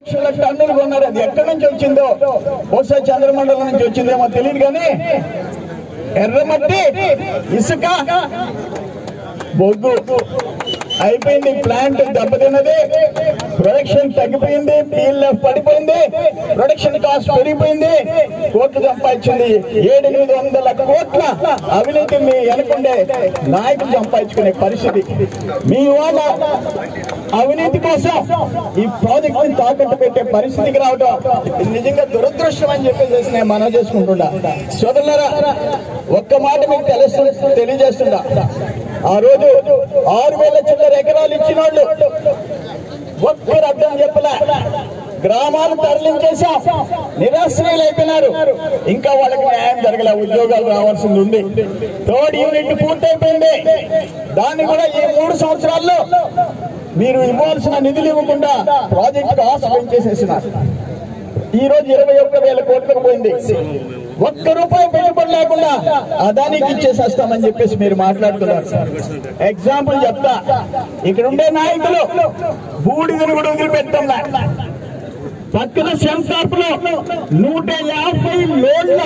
లక్షల టన్నులు కొన్నారు అది ఎక్కడి నుంచి వచ్చిందో బహుశా చంద్రమండలం నుంచి వచ్చిందేమో తెలియదు కానీ ఎర్రమట్టి ఇసుక బొగ్గు అయిపోయింది ప్లాంట్ దెబ్బతిన్నది ప్రొడక్షన్ తగ్గిపోయింది పిఎల్ఎఫ్ పడిపోయింది ప్రొడక్షన్ కాస్ట్ పెరిగిపోయింది కోట్లు సంపాదించింది ఏడెనిమిది వందల కోట్ల అవినీతి మీ వెనకుండే నాయకులు సంపాదించుకునే పరిస్థితి మీ వాళ్ళ అవినీతి కోసం ఈ ప్రాజెక్ట్ ని తాకట్టు పెట్టే పరిస్థితికి రావడం ఇది నిజంగా దురదృష్టం అని చెప్పేసి నేను మనం చేసుకుంటున్నా సోదరులారా ఒక్క మాట మీకు తెలుసు తెలియజేస్తుందా ఆ రోజు ఆరు వేల చిల్లర ఎకరాలు ఇచ్చిన వాళ్ళు ఒక్కరు అర్థం చెప్పలే గ్రామాలు తరలించేసాం నిరాశ్రయులు అయిపోయినారు ఇంకా వాళ్ళకి న్యాయం జరగలే ఉద్యోగాలు రావాల్సింది ఉంది థర్డ్ యూనిట్ పూర్తయిపోయింది దాన్ని కూడా ఈ మూడు సంవత్సరాల్లో మీరు ఇవ్వాల్సిన నిధులు ఇవ్వకుండా ప్రాజెక్ట్ కాస్ట్ పెంచేసేసినారు ఈ రోజు ఇరవై ఒక్క వేల కోట్లకు పోయింది ఒక్క రూపాయి పెట్టుబడి లేకుండా అదానికి ఇచ్చేసేస్తామని చెప్పేసి మీరు మాట్లాడుతున్నారు ఎగ్జాంపుల్ చెప్తా ఇక్కడ ఉండే నాయకులు బూడిదని కూడా వదిలిపెట్టంలా పక్కన సెన్సార్ప్ లో నూట యాభై లోడ్ల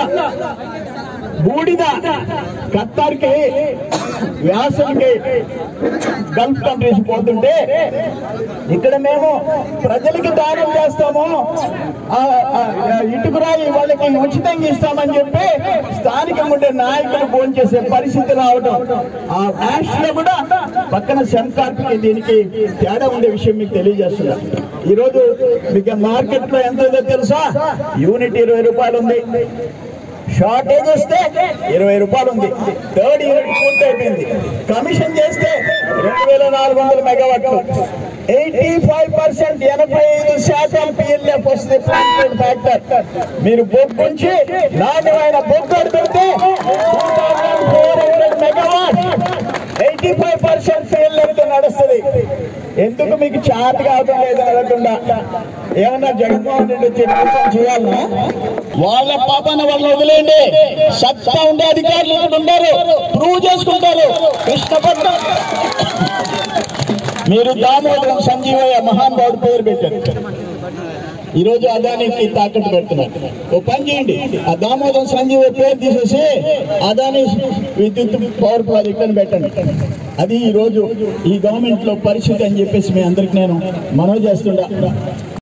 బూడిద ఖత్తార్కి వ్యాసంకి గల్ఫ్ కంట్రీస్ పోతుంటే ఇక్కడ మేము ప్రజలకి దానం చేస్తాము ఆ, ఆ, ఇటుకురాయి వాళ్ళకి ఉచితంగా ఇస్తామని చెప్పి స్థానికంగా ఉండే నాయకులు ఫోన్ చేసే పరిస్థితి రావడం ఆ యాష్ లో కూడా పక్కన సెన్సార్కి దీనికి తేడా ఉండే విషయం మీకు తెలియజేస్తున్నా ఈ రోజు మీకు మార్కెట్ లో ఎంత ఉందో తెలుసా యూనిట్ ఇరవై రూపాయలు ఉంది షార్టేజ్ వస్తే ఇరవై రూపాయలు ఉంది థర్డ్ యూనిట్ పూర్తి అయిపోయింది కమిషన్ చేస్తే రెండు వేల నాలుగు వందల మెగావాట్లు ఎయిటీ ఫైవ్ పర్సెంట్ ఎనభై ఐదు శాతం పిఎల్ఎఫ్ వస్తుంది ప్లాంట్ ఫ్యాక్టర్ మీరు బొగ్గుంచి నాణ్యమైన బొగ్గు పెడితే four hundred megawatt eighty five percent PLF నడుస్తుంది ఎందుకు మీకు చాట్ కావడం లేదు అనకుండా ఏమన్నా జగన్మోహన్ రెడ్డి వచ్చి మోసం చేయాలనా వాళ్ళ పాపన వాళ్ళని వదిలేండి సత్తా ఉండే అధికారులు ఇక్కడ ఉన్నారు ప్రూవ్ చేసుకుంటారు కృష్ణపట్నం మీరు దామోదరం సంజీవయ్య మహానుభావుడు పేరు పెట్టారు ఈ రోజు అదానికి తాకట్టు పెడుతున్నారు ఓ పని చేయండి ఆ దామోదరం సంజీవయ్య పేరు తీసేసి అదాని విద్యుత్ పవర్ ప్రాజెక్ట్ అని పెట్టండి అది ఈ రోజు ఈ గవర్నమెంట్ లో పరిస్థితి అని చెప్పేసి మీ అందరికి నేను మనవి చేస్తుండా